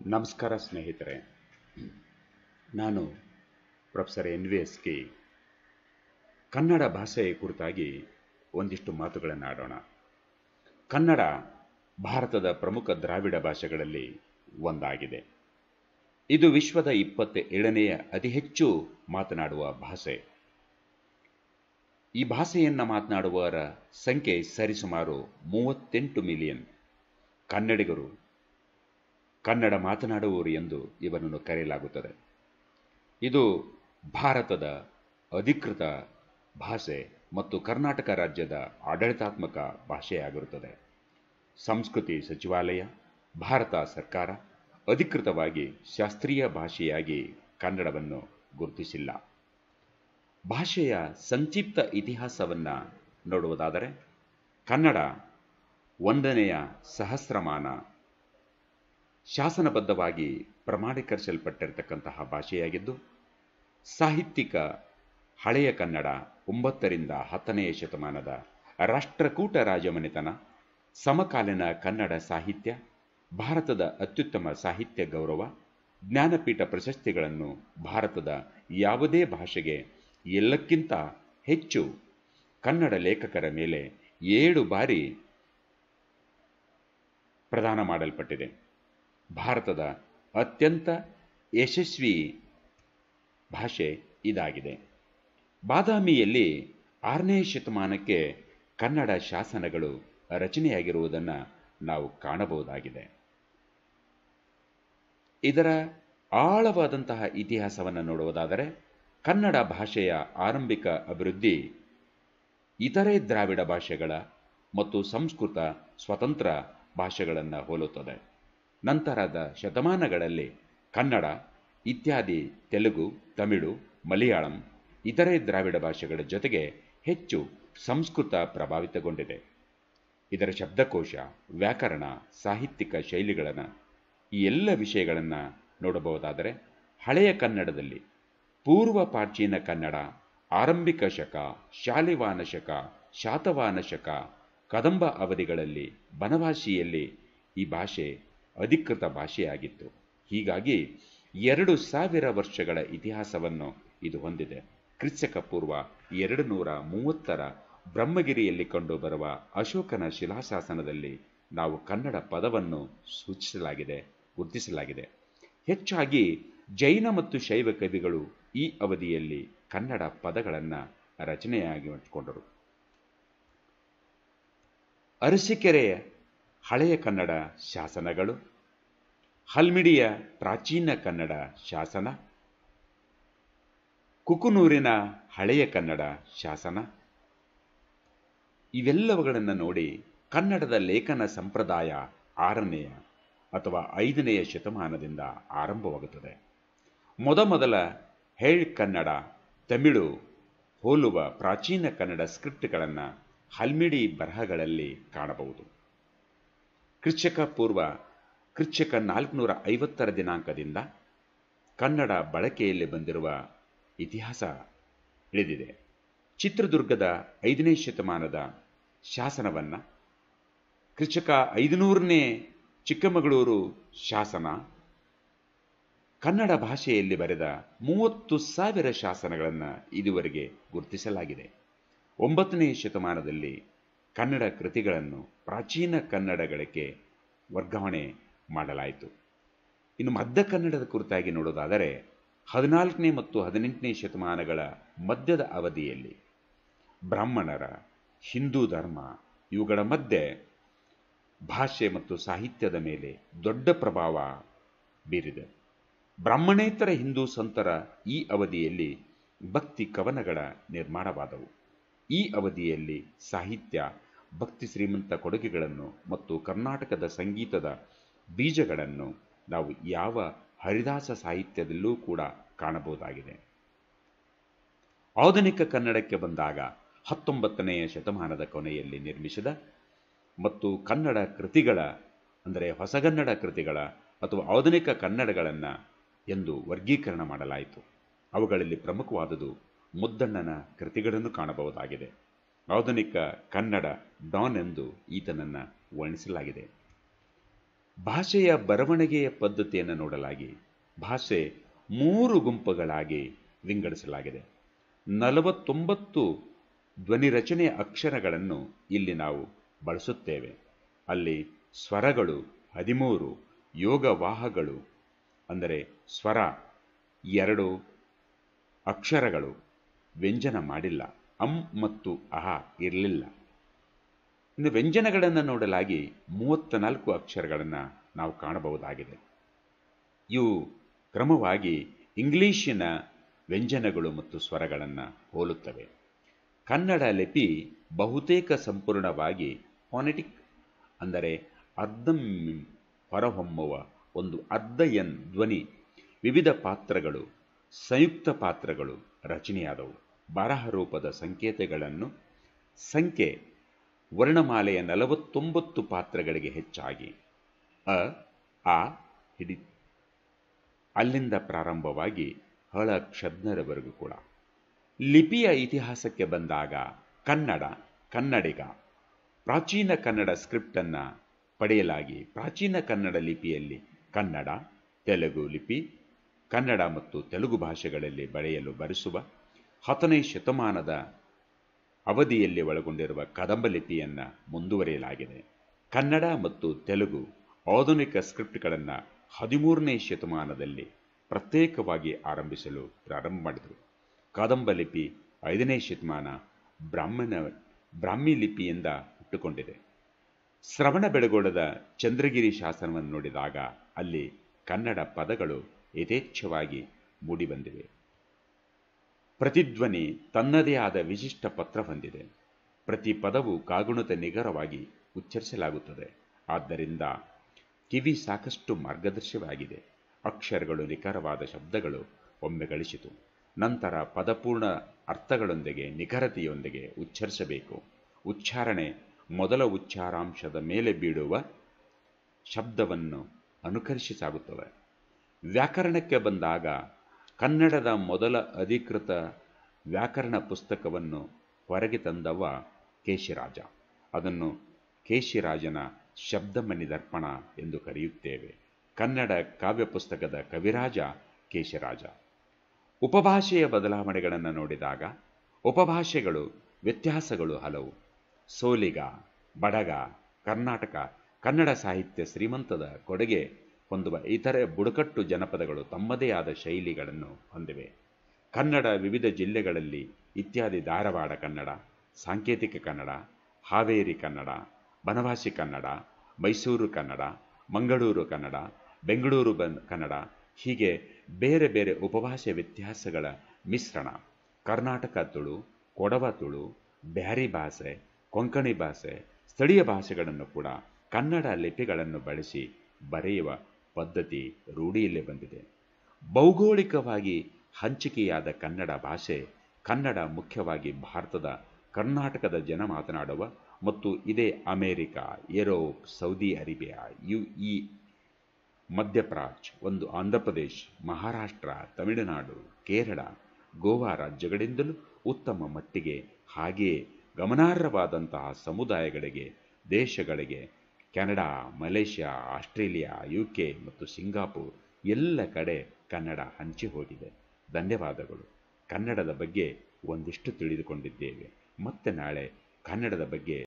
ನಮಸ್ಕಾರ ಸ್ನೇಹಿತರೆ ನಾನು professor N V S K Kannada ಭಾಷೆಯ ಕುರಿತಾಗಿ ಒಂದಿಷ್ಟು ಮಾತುಗಳನ್ನು ಆಡೋಣ ಕನ್ನಡ ಭಾರತದ ಪ್ರಮುಖ ದ್ರಾವಿಡ ಭಾಷೆಗಳಲ್ಲಿ ಒಂದಾಗಿದೆ ಇದು ವಿಶ್ವದ ಇಪ್ಪತ್ತ ಏಳನೆಯ ಅತಿ ಹೆಚ್ಚು ಮಾತನಾಡುವ ಭಾಷೆ ಈ ಭಾಷೆಯನ್ನು ಮಾತನಾಡುವವರ ಸಂಖ್ಯೆ ಸರಿಸುಮಾರು ಮೂವತ್ತೆಂಟು ಮಿಲಿಯನ್ ಕನ್ನಡಿಗರು ಕನ್ನಡ ಮಾತನಾಡುವವರು ಎಂದು ಇವರನ್ನು ಕರೆಯಲಾಗುತ್ತದೆ ಇದು ಭಾರತದ ಅಧಿಕೃತ ಭಾಷೆ ಮತ್ತು ಕರ್ನಾಟಕ ರಾಜ್ಯದ ಆಡಳಿತಾತ್ಮಕ ಭಾಷೆಯಾಗಿರುತ್ತದೆ ಸಂಸ್ಕೃತಿ ಸಚಿವಾಲಯ ಭಾರತ ಸರ್ಕಾರ ಅಧಿಕೃತವಾಗಿ ಶಾಸ್ತ್ರೀಯ ಭಾಷೆಯಾಗಿ ಕನ್ನಡವನ್ನು ಗುರುತಿಸಿಲ್ಲ ಭಾಷೆಯ ಸಂಕ್ಷಿಪ್ತ ಇತಿಹಾಸವನ್ನು ನೋಡುವುದಾದರೆ ಕನ್ನಡ ಒಂದನೆಯ ಸಹಸ್ರಮಾನ ಶಾಸನಬದ್ಧವಾಗಿ ಪ್ರಮಾಣೀಕರಿಸಲ್ಪಟ್ಟಿರತಕ್ಕಂತಹ ಭಾಷೆಯಾಗಿದ್ದು ಸಾಹಿತ್ಯಿಕ ಹಳೆಯ ಕನ್ನಡ ಒಂಬತ್ತರಿಂದ ಹತ್ತನೆಯ ಶತಮಾನದ ರಾಷ್ಟ್ರಕೂಟ ರಾಜಮನೆತನ ಸಮಕಾಲೀನ ಕನ್ನಡ ಸಾಹಿತ್ಯ ಭಾರತದ ಅತ್ಯುತ್ತಮ ಸಾಹಿತ್ಯ ಗೌರವ ಜ್ಞಾನಪೀಠ ಪ್ರಶಸ್ತಿಗಳನ್ನು ಭಾರತದ ಯಾವುದೇ ಭಾಷೆಗೆ ಎಲ್ಲಕ್ಕಿಂತ ಹೆಚ್ಚು ಕನ್ನಡ ಲೇಖಕರ ಮೇಲೆ ಏಳು ಬಾರಿ ಪ್ರದಾನ ಮಾಡಲ್ಪಟ್ಟಿದೆ ಭಾರತದ ಅತ್ಯಂತ ಯಶಸ್ವಿ ಭಾಷೆ ಇದಾಗಿದೆ ಬಾದಾಮಿಯಲ್ಲಿ ಆರನೇ ಶತಮಾನಕ್ಕೆ ಕನ್ನಡ ಶಾಸನಗಳು ರಚನೆಯಾಗಿರುವುದನ್ನು ನಾವು ಕಾಣಬಹುದಾಗಿದೆ ಇದರ ಆಳವಾದಂತಹ ಇತಿಹಾಸವನ್ನು ನೋಡುವುದಾದರೆ ಕನ್ನಡ ಭಾಷೆಯ ಆರಂಭಿಕ ಅಭಿವೃದ್ಧಿ ಇತರೆ ದ್ರಾವಿಡ ಭಾಷೆಗಳ ಮತ್ತು ಸಂಸ್ಕೃತ ಸ್ವತಂತ್ರ ಭಾಷೆಗಳನ್ನು ಹೋಲುತ್ತದೆ ನಂತರದ ಶತಮಾನಗಳಲ್ಲಿ ಕನ್ನಡ ಇತ್ಯಾದಿ ತೆಲುಗು ತಮಿಳು ಮಲಯಾಳಂ ಇತರೆ ದ್ರಾವಿಡ ಭಾಷೆಗಳ ಜೊತೆಗೆ ಹೆಚ್ಚು ಸಂಸ್ಕೃತ ಪ್ರಭಾವಿತಗೊಂಡಿದೆ ಇದರ ಶಬ್ದಕೋಶ ವ್ಯಾಕರಣ ಸಾಹಿತ್ಯಿಕ ಶೈಲಿಗಳನ್ನು ಈ ಎಲ್ಲ ವಿಷಯಗಳನ್ನು ನೋಡಬಹುದಾದರೆ ಹಳೆಯ ಕನ್ನಡದಲ್ಲಿ ಪೂರ್ವ ಪ್ರಾಚೀನ ಕನ್ನಡ ಆರಂಭಿಕ ಶಕ ಶಾಲಿವಾನ ಶಕ ಶಾತವಾನ ಶಕ ಕದಂಬ ಅವಧಿಗಳಲ್ಲಿ ಬನವಾಸಿಯಲ್ಲಿ ಈ ಭಾಷೆ ಅಧಿಕೃತ ಭಾಷೆಯಾಗಿತ್ತು ಹೀಗಾಗಿ ಎರಡು ಸಾವಿರ ವರ್ಷಗಳ ಇತಿಹಾಸವನ್ನು ಇದು ಹೊಂದಿದೆ ಕ್ರಿಸ್ತಕ ಪೂರ್ವ ಎರಡು ನೂರ ಮೂವತ್ತರ ಬ್ರಹ್ಮಗಿರಿಯಲ್ಲಿ ಕಂಡುಬರುವ ಅಶೋಕನ ಶಿಲಾಶಾಸನದಲ್ಲಿ ನಾವು ಕನ್ನಡ ಪದವನ್ನು ಸೂಚಿಸಲಾಗಿದೆ ಗುರುತಿಸಲಾಗಿದೆ ಹೆಚ್ಚಾಗಿ ಜೈನ ಮತ್ತು ಶೈವ ಕವಿಗಳು ಈ ಅವಧಿಯಲ್ಲಿ ಕನ್ನಡ ಪದಗಳನ್ನು ರಚನೆಯಾಗಿ ಇಟ್ಕೊಂಡರು ಅರಸೀಕೆರೆಯ ಹಳೆಯ ಕನ್ನಡ ಶಾಸನಗಳು ಹಲ್ಮಿಡಿಯ ಪ್ರಾಚೀನ ಕನ್ನಡ ಶಾಸನ ಕುಕುನೂರಿನ ಹಳೆಯ ಕನ್ನಡ ಶಾಸನ ಇವೆಲ್ಲವುಗಳನ್ನು ನೋಡಿ ಕನ್ನಡದ ಲೇಖನ ಸಂಪ್ರದಾಯ ಆರನೆಯ ಅಥವಾ ಐದನೆಯ ಶತಮಾನದಿಂದ ಆರಂಭವಾಗುತ್ತದೆ ಮೊದಮೊದಲ ಹೇಳ್ ಕನ್ನಡ ತಮಿಳು ಹೋಲುವ ಪ್ರಾಚೀನ ಕನ್ನಡ ಸ್ಕ್ರಿಪ್ಟ್ಗಳನ್ನು ಹಲ್ಮಿಡಿ ಬರಹಗಳಲ್ಲಿ ಕಾಣಬಹುದು ಕೃಚ್ಛಕ ಪೂರ್ವ ಕೃಚ್ಛಕ ನಾಲ್ಕುನೂರ ಐವತ್ತರ ದಿನಾಂಕದಿಂದ ಕನ್ನಡ ಬಳಕೆಯಲ್ಲಿ ಬಂದಿರುವ ಇತಿಹಾಸ ಇಳಿದಿದೆ ಚಿತ್ರದುರ್ಗದ ಐದನೇ ಶತಮಾನದ ಶಾಸನವನ್ನು ಕೃಚ್ಛಕ ಐದುನೂರನೇ ಚಿಕ್ಕಮಗಳೂರು ಶಾಸನ ಕನ್ನಡ ಭಾಷೆಯಲ್ಲಿ ಬರೆದ ಮೂವತ್ತು ಸಾವಿರ ಶಾಸನಗಳನ್ನು ಇದುವರೆಗೆ ಗುರುತಿಸಲಾಗಿದೆ ಒಂಬತ್ತನೇ ಶತಮಾನದಲ್ಲಿ ಕನ್ನಡ ಕೃತಿಗಳನ್ನು ಪ್ರಾಚೀನ ಕನ್ನಡಗಳಿಗೆ ವರ್ಗಾವಣೆ ಮಾಡಲಾಯಿತು ಇನ್ನು ಮಧ್ಯ ಕನ್ನಡದ ಕುರಿತಾಗಿ ನೋಡೋದಾದರೆ ಹದಿನಾಲ್ಕನೇ ಮತ್ತು ಹದಿನೆಂಟನೇ ಶತಮಾನಗಳ ಮಧ್ಯದ ಅವಧಿಯಲ್ಲಿ ಬ್ರಾಹ್ಮಣರ ಹಿಂದೂ ಧರ್ಮ ಇವುಗಳ ಮಧ್ಯೆ ಭಾಷೆ ಮತ್ತು ಸಾಹಿತ್ಯದ ಮೇಲೆ ದೊಡ್ಡ ಪ್ರಭಾವ ಬೀರಿದೆ ಬ್ರಾಹ್ಮಣೇತರ ಹಿಂದೂ ಸಂತರ ಈ ಅವಧಿಯಲ್ಲಿ ಭಕ್ತಿ ಕವನಗಳ ನಿರ್ಮಾಣವಾದವು ಈ ಅವಧಿಯಲ್ಲಿ ಸಾಹಿತ್ಯ ಭಕ್ತಿ ಶ್ರೀಮಂತ ಕೊಡುಗೆಗಳನ್ನು ಮತ್ತು ಕರ್ನಾಟಕದ ಸಂಗೀತದ ಬೀಜಗಳನ್ನು ನಾವು ಯಾವ ಹರಿದಾಸ ಸಾಹಿತ್ಯದಲ್ಲೂ ಕೂಡ ಕಾಣಬಹುದಾಗಿದೆ ಆಧುನಿಕ ಕನ್ನಡಕ್ಕೆ ಬಂದಾಗ ಹತ್ತೊಂಬತ್ತನೆಯ ಶತಮಾನದ ಕೊನೆಯಲ್ಲಿ ನಿರ್ಮಿಸಿದ ಮತ್ತು ಕನ್ನಡ ಕೃತಿಗಳ ಅಂದರೆ ಹೊಸಗನ್ನಡ ಕೃತಿಗಳ ಅಥವಾ ಆಧುನಿಕ ಕನ್ನಡಗಳನ್ನು ಎಂದು ವರ್ಗೀಕರಣ ಮಾಡಲಾಯಿತು ಅವುಗಳಲ್ಲಿ ಪ್ರಮುಖವಾದುದು ಮುದ್ದಣ್ಣನ ಕೃತಿಗಳನ್ನು ಕಾಣಬಹುದಾಗಿದೆ ಆಧುನಿಕ ಕನ್ನಡ ಡಾನ್ ಎಂದು ಈತನನ್ನು ವರ್ಣಿಸಲಾಗಿದೆ ಭಾಷೆಯ ಬರವಣಿಗೆಯ ಪದ್ಧತಿಯನ್ನು ನೋಡಲಾಗಿ ಭಾಷೆ ಮೂರು ಗುಂಪುಗಳಾಗಿ ವಿಂಗಡಿಸಲಾಗಿದೆ ನಲವತ್ತೊಂಬತ್ತು ಧ್ವನಿ ರಚನೆಯ ಅಕ್ಷರಗಳನ್ನು ಇಲ್ಲಿ ನಾವು ಬಳಸುತ್ತೇವೆ ಅಲ್ಲಿ ಸ್ವರಗಳು ಹದಿಮೂರು ಯೋಗವಾಹಗಳು ಅಂದರೆ ಸ್ವರ ಎರಡು ಅಕ್ಷರಗಳು ವ್ಯಂಜನ ಮಾಡಿಲ್ಲ ಅಂ ಮತ್ತು ಅಹ ಇರಲಿಲ್ಲ ಇನ್ನು ವ್ಯಂಜನಗಳನ್ನು ನೋಡಲಾಗಿ ಮೂವತ್ತ ನಾಲ್ಕು ಅಕ್ಷರಗಳನ್ನು ನಾವು ಕಾಣಬಹುದಾಗಿದೆ ಇವು ಕ್ರಮವಾಗಿ ಇಂಗ್ಲಿಶಿನ ವ್ಯಂಜನಗಳು ಮತ್ತು ಸ್ವರಗಳನ್ನು ಹೋಲುತ್ತವೆ ಕನ್ನಡ ಲಿಪಿ ಬಹುತೇಕ ಸಂಪೂರ್ಣವಾಗಿ ಫೋನೆಟಿಕ್ ಅಂದರೆ ಅರ್ಧಂ ಹೊರಹೊಮ್ಮುವ ಒಂದು ಅರ್ಧ ಎನ್ ಧ್ವನಿ ವಿವಿಧ ಪಾತ್ರಗಳು ಸಂಯುಕ್ತ ಪಾತ್ರಗಳು ರಚನೆಯಾದವು ಬರಹ ರೂಪದ ಸಂಕೇತಗಳನ್ನು ಸಂಖ್ಯೆ ವರ್ಣಮಾಲೆಯ ನಲವತ್ತೊಂಬತ್ತು ಪಾತ್ರಗಳಿಗೆ ಹೆಚ್ಚಾಗಿ ಅ ಆ ಹಿಡಿ ಅಲ್ಲಿಂದ ಪ್ರಾರಂಭವಾಗಿ ಹಳ ಕ್ಷದ್ನರವರೆಗೂ ಕೂಡ ಲಿಪಿಯ ಇತಿಹಾಸಕ್ಕೆ ಬಂದಾಗ ಕನ್ನಡ ಕನ್ನಡಿಗ ಪ್ರಾಚೀನ ಕನ್ನಡ ಸ್ಕ್ರಿಪ್ಟನ್ನು ಪಡೆಯಲಾಗಿ ಪ್ರಾಚೀನ ಕನ್ನಡ ಲಿಪಿಯಲ್ಲಿ ಕನ್ನಡ ತೆಲುಗು ಲಿಪಿ ಕನ್ನಡ ಮತ್ತು ತೆಲುಗು ಭಾಷೆಗಳಲ್ಲಿ ಬರೆಯಲು ಬರೆಸುವ ಹತ್ತನೇ ಶತಮಾನದ ಅವಧಿಯಲ್ಲಿ ಒಳಗೊಂಡಿರುವ ಕದಂಬ ಲಿಪಿಯನ್ನು ಮುಂದುವರಿಯಲಾಗಿದೆ ಕನ್ನಡ ಮತ್ತು ತೆಲುಗು ಆಧುನಿಕ ಸ್ಕ್ರಿಪ್ಟ್ಗಳನ್ನು ಹದಿಮೂರನೇ ಶತಮಾನದಲ್ಲಿ ಪ್ರತ್ಯೇಕವಾಗಿ ಆರಂಭಿಸಲು ಪ್ರಾರಂಭ ಮಾಡಿದರು ಕಾದಂಬ ಲಿಪಿ ಐದನೇ ಶತಮಾನ ಬ್ರಾಹ್ಮಣ ಬ್ರಾಹ್ಮಿ ಲಿಪಿಯಿಂದ ಹುಟ್ಟುಕೊಂಡಿದೆ ಶ್ರವಣ ಬೆಳಗೊಳದ ಚಂದ್ರಗಿರಿ ಶಾಸನವನ್ನು ನೋಡಿದಾಗ ಅಲ್ಲಿ ಕನ್ನಡ ಪದಗಳು ಯಥೇಚ್ಛವಾಗಿ ಮೂಡಿಬಂದಿವೆ ಪ್ರತಿಧ್ವನಿ ತನ್ನದೇ ಆದ ವಿಶಿಷ್ಟ ಪತ್ರ ಹೊಂದಿದೆ ಪ್ರತಿ ಪದವು ಕಾಗುಣತೆ ನಿಖರವಾಗಿ ಉಚ್ಚರಿಸಲಾಗುತ್ತದೆ ಆದ್ದರಿಂದ ಕಿವಿ ಸಾಕಷ್ಟು ಮಾರ್ಗದರ್ಶಿಯಾಗಿದೆ ಅಕ್ಷರಗಳು ನಿಖರವಾದ ಶಬ್ದಗಳು ಒಮ್ಮೆ ಗಳಿಸಿತು ನಂತರ ಪದಪೂರ್ಣ ಅರ್ಥಗಳೊಂದಿಗೆ ನಿಖರತೆಯೊಂದಿಗೆ ಉಚ್ಚರಿಸಬೇಕು ಉಚ್ಚಾರಣೆ ಮೊದಲ ಉಚ್ಚಾರಾಂಶದ ಮೇಲೆ ಬೀಳುವ ಶಬ್ದವನ್ನು ಅನುಕರಿಸಿ ಸಾಗುತ್ತದೆ ವ್ಯಾಕರಣಕ್ಕೆ ಬಂದಾಗ ಕನ್ನಡದ ಮೊದಲ ಅಧಿಕೃತ ವ್ಯಾಕರಣ ಪುಸ್ತಕವನ್ನು ಹೊರಗೆ ತಂದವ ಕೇಶಿರಾಜ ಅದನ್ನು ಕೇಶಿರಾಜನ ಶಬ್ದಮಣಿ ದರ್ಪಣ ಎಂದು ಕರೆಯುತ್ತೇವೆ ಕನ್ನಡ ಕಾವ್ಯ ಪುಸ್ತಕದ ಕವಿರಾಜ ಕೇಶರಾಜ ಉಪಭಾಷೆಯ ಬದಲಾವಣೆಗಳನ್ನು ನೋಡಿದಾಗ ಉಪಭಾಷೆಗಳು ವ್ಯತ್ಯಾಸಗಳು ಹಲವು ಸೋಲಿಗ ಬಡಗ ಕರ್ನಾಟಕ ಕನ್ನಡ ಸಾಹಿತ್ಯ ಶ್ರೀಮಂತದ ಕೊಡುಗೆ ಹೊಂದುವ ಇತರೆ ಬುಡಕಟ್ಟು ಜನಪದಗಳು ತಮ್ಮದೇ ಆದ ಶೈಲಿಗಳನ್ನು ಹೊಂದಿವೆ ಕನ್ನಡ ವಿವಿಧ ಜಿಲ್ಲೆಗಳಲ್ಲಿ ಇತ್ಯಾದಿ ಧಾರವಾಡ ಕನ್ನಡ ಸಾಂಕೇತಿಕ ಕನ್ನಡ ಹಾವೇರಿ ಕನ್ನಡ ಬನವಾಸಿ ಕನ್ನಡ ಮೈಸೂರು ಕನ್ನಡ ಮಂಗಳೂರು ಕನ್ನಡ ಬೆಂಗಳೂರು ಬನ್ ಕನ್ನಡ ಹೀಗೆ ಬೇರೆ ಬೇರೆ ಉಪಭಾಷೆ ವ್ಯತ್ಯಾಸಗಳ ಮಿಶ್ರಣ ಕರ್ನಾಟಕ ತುಳು ಕೊಡವ ತುಳು ಬ್ಯಾರಿ ಭಾಷೆ ಕೊಂಕಣಿ ಭಾಷೆ ಸ್ಥಳೀಯ ಭಾಷೆಗಳನ್ನು ಕೂಡ ಕನ್ನಡ ಲಿಪಿಗಳನ್ನು ಬಳಸಿ ಬರೆಯುವ ಪದ್ಧತಿ ರೂಢಿಯಲ್ಲೇ ಬಂದಿದೆ ಭೌಗೋಳಿಕವಾಗಿ ಹಂಚಿಕೆಯಾದ ಕನ್ನಡ ಭಾಷೆ ಕನ್ನಡ ಮುಖ್ಯವಾಗಿ ಭಾರತದ ಕರ್ನಾಟಕದ ಜನ ಮಾತನಾಡುವ ಮತ್ತು ಇದೇ America Europe Saudi Arabia U E ಮಧ್ಯಪ್ರಾಚ್ ಒಂದು ಆಂಧ್ರಪ್ರದೇಶ್ ಮಹಾರಾಷ್ಟ್ರ ತಮಿಳುನಾಡು ಕೇರಳ ಗೋವಾ ರಾಜ್ಯಗಳಿಂದಲೂ ಉತ್ತಮ ಮಟ್ಟಿಗೆ ಹಾಗೆಯೇ ಗಮನಾರ್ಹವಾದಂತಹ ಸಮುದಾಯಗಳಿಗೆ ದೇಶಗಳಿಗೆ Canada Malaysia Australia U K ಮತ್ತು ಸಿಂಗಾಪುರ್ ಎಲ್ಲ ಕಡೆ ಕನ್ನಡ ಹಂಚಿ ಹೋಗಿದೆ ಧನ್ಯವಾದಗಳು ಕನ್ನಡದ ಬಗ್ಗೆ ಒಂದಿಷ್ಟು ತಿಳಿದುಕೊಂಡಿದ್ದೇವೆ ಮತ್ತೆ ನಾಳೆ ಕನ್ನಡದ ಬಗ್ಗೆ